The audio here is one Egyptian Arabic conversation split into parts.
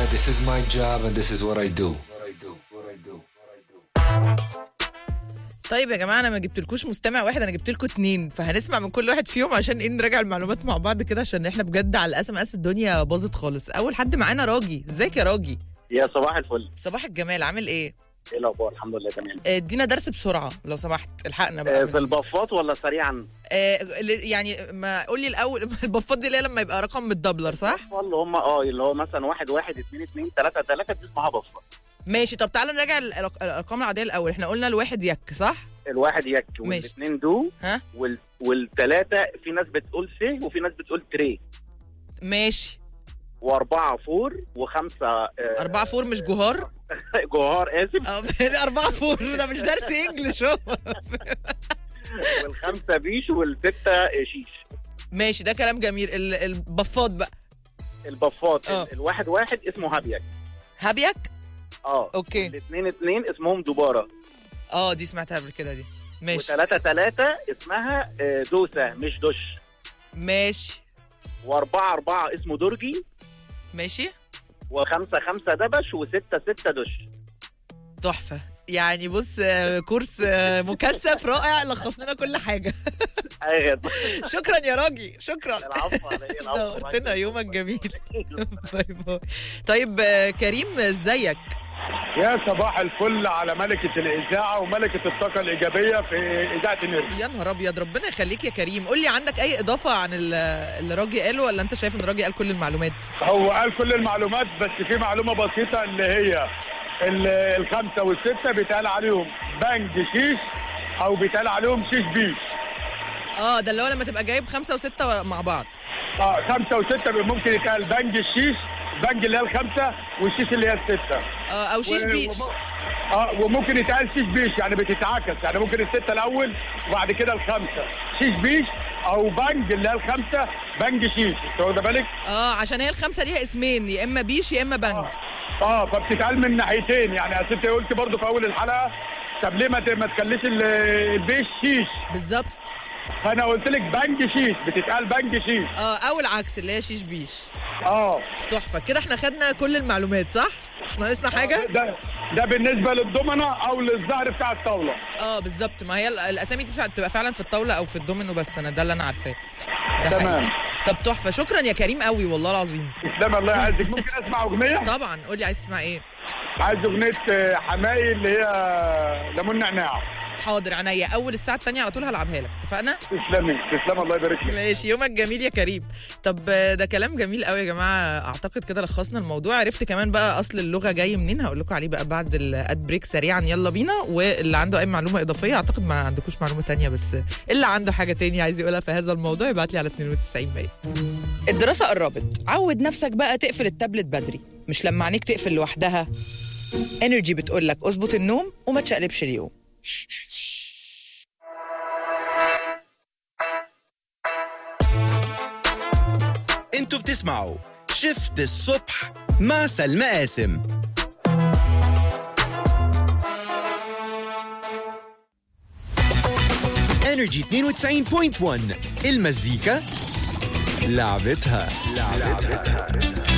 this is my job and this is what I do. طيب يا جماعه انا ما جبتلكوش مستمع واحد انا جبت لكم اتنين فهنسمع من كل واحد فيهم عشان ايه نراجع المعلومات مع بعض كده عشان احنا بجد على الاس ام اس الدنيا باظت خالص اول حد معانا راجي ازيك يا راجي يا صباح الفل صباح الجمال عامل ايه ايه الاخبار الحمد لله تمام آه، ادينا درس بسرعه لو سمحت الحقنا آه، بقى في البفات ولا سريعا آه، ل- يعني ما قول لي الاول البفات دي اللي هي لما يبقى رقم متدبلر صح اللي هم اه اللي هو مثلا واحد واحد اتنين اتنين تلاته تلاته دي اسمها بفه ماشي طب تعالى نراجع ال- الأرق- الارقام العاديه الاول احنا قلنا الواحد يك صح الواحد يك ماشي. والاثنين دو ها وال... والتلاته في ناس بتقول سه وفي ناس بتقول تري ماشي واربعه فور وخمسه آه، أربعة فور مش جوهار جوهار اسف آه، أربعة فور ده مش درس إنجلش هو والخمسه بيش والسته شيش ماشي ده كلام جميل ال- البفات بقى البفات آه. ال- الواحد واحد اسمه هابيك هابيك اه أوكي الاثنين اتنين اسمهم دباره اه دي سمعتها قبل كده دي ماشي وثلاثه ثلاثه اسمها آه، دوسه مش دش ماشي واربعه اربعه اسمه درجي ماشي وخمسة خمسة دبش وستة ستة دش تحفة يعني بص آه، كورس آه، مكثف رائع لخص لنا كل حاجة أي خدمة شكرا يا راجي شكرا العفو على إيه العفو نورتنا يومك جميل باي باي طيب آه، كريم ازيك يا صباح الفل على ملكة الإذاعة وملكة الطاقة الإيجابية في إذاعة النرد يا نهار ابيض ربنا يخليك يا كريم قول لي عندك اي اضافه عن ال- اللي راجي قاله ولا انت شايف ان راجي قال كل المعلومات هو قال كل المعلومات بس في معلومة بسيطة اللي هي ال- الخمسة والستة بيتقال عليهم بنج شيش أو بيتقال عليهم شيش بيش اه ده اللي هو لما تبقى جايب خمسة وستة مع بعض اه خمسة وستة ممكن يتقال بنج الشيش بنج اللي هي الخمسة والشيش اللي هي الستة اه او شيش و- بيش وم- اه وممكن يتقال شيش بيش يعني بتتعكس يعني ممكن الستة الأول وبعد كده الخمسة شيش بيش أو بنج اللي هي الخمسة بنج شيش انت واخد بالك؟ اه عشان هي الخمسة ليها اسمين يا اما بيش يا اما بنج اه فبتتقال من ناحيتين يعني اصل انت قلت برضو في اول الحلقه طب ليه ما ت- ما تخليش ال- البيش شيش بالظبط فانا قلت لك بنج شيش بتتقال بنج شيش اه او العكس اللي هي شيش بيش اه تحفة كده احنا خدنا كل المعلومات صح؟ مش ناقصنا حاجة؟ ده ده بالنسبه للضمنه او للزهر بتاع الطاوله اه بالظبط ما هي ال- الاسامي دي فع- بتبقى فعلا في الطاولة او في الدومينو بس انا ده اللي انا عارفاه ده تمام. حقيقي. طب تحفة شكرا يا كريم قوي والله العظيم اسلام الله يعزك ممكن اسمع اغنيه طبعا قول لي عايز تسمع ايه؟ عايز اغنيه آه، حماقي اللي هي ليمون نعناع حاضر عينيا اول الساعة التانية على طول هلعبها لك اتفقنا؟ تسلمي تسلم الله يبارك لك ماشي يومك جميل يا كريم طب آه، ده كلام جميل قوي يا جماعه اعتقد كده لخصنا الموضوع عرفت كمان بقى اصل اللغه جاي منين هقول لكم عليه بقى بعد الاد بريك سريعا يلا بينا واللي عنده اي معلومه اضافيه اعتقد ما عندكوش معلومه تانية بس اللي عنده حاجه تانية عايز يقولها في هذا الموضوع يبعت لي على 92 100 الدراسه قربت عود نفسك بقى تقفل التابلت بدري مش لما عينيك تقفل لوحدها انرجي بتقول لك اظبط النوم وما تشقلبش اليوم انتوا بتسمعوا شفت الصبح مع سلمى قاسم انرجي 92.1 المزيكا لعبتها لعبتها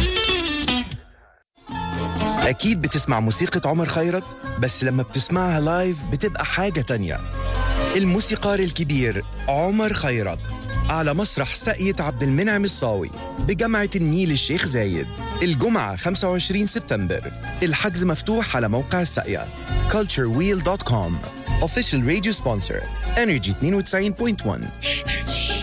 اكيد بتسمع موسيقى عمر خيرت بس لما بتسمعها لايف بتبقى حاجة تانية الموسيقار الكبير عمر خيرت على مسرح ساقية عبد المنعم الصاوي بجامعة النيل الشيخ زايد الجمعة 25 سبتمبر الحجز مفتوح على موقع الساقية culturewheel.com Official radio sponsor Energy 92.1